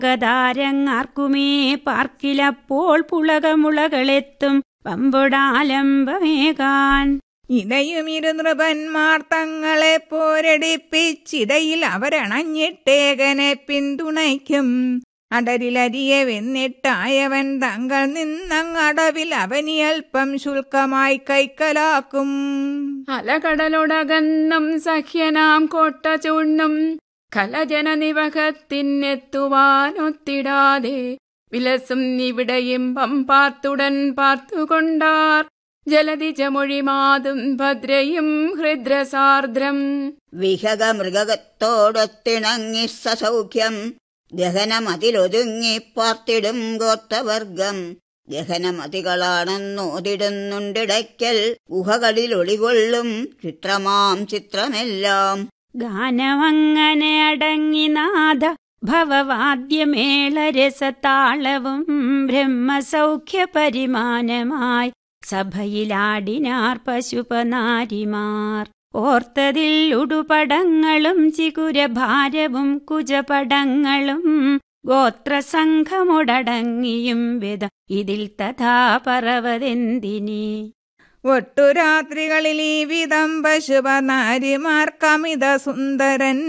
പക്കതാരങ്ങാർക്കുമേ പാർക്കിലപ്പോൾ പുളകമുളകളെത്തും പമ്പൊടാലംബമേകാൻ ഇടയുമിരു നൃപന്മാർ തങ്ങളെ പോരടിപ്പിച്ചിടയിൽ അവരണഞ്ഞിട്ടേകനെ പിന്തുണയ്ക്കും അടരിലരിയെ വെന്നിട്ടായവൻ തങ്ങൾ നിന്നങ്ങടവിൽ അവനിയൽപ്പം ശുൽക്കമായി കൈക്കലാക്കും അലകടലൊടകന്നും സഖ്യനാം കോട്ട ചൂണ്ണും കലജന നിവകത്തിനെത്തുവാനൊത്തിടാതെ വിലസും ഇവിടെയിമ്പം പാർത്തുടൻ പാർത്തുകൊണ്ടാർ ജലതിജമൊഴിമാതും ഭദ്രയും ഹൃദ്രസാർദ്രം വിഹക മൃഗത്തോടൊത്തിണങ്ങി സസൗഖ്യം ഗഹനമതിലൊതുങ്ങി പാർത്തിടും ഗോത്രവർഗം ഗഹനമതികളാണെന്നോതിടുന്നുണ്ടിടയ്ക്കൽ ഗുഹകളിൽ ഒളികൊള്ളും ചിത്രമാം ചിത്രമെല്ലാം ഗാനമങ്ങനെ അടങ്ങി നാഥ ഭവവാദ്യമേളരസതാളവും ബ്രഹ്മസൗഖ്യ പരിമാനമായി സഭയിലാടിനാർ പശുപനാരിമാർ ഓർത്തതിൽ ഉടുപടങ്ങളും ചികുരഭാരവും കുജപടങ്ങളും ഗോത്രസംഘമുടടങ്ങിയും വിധ ഇതിൽ തഥാ പറവതെന്തിനി ഒട്ടുരാത്രികളിൽ ഈ വിധം പശുപനാരിമാർക്കമിത സുന്ദരൻ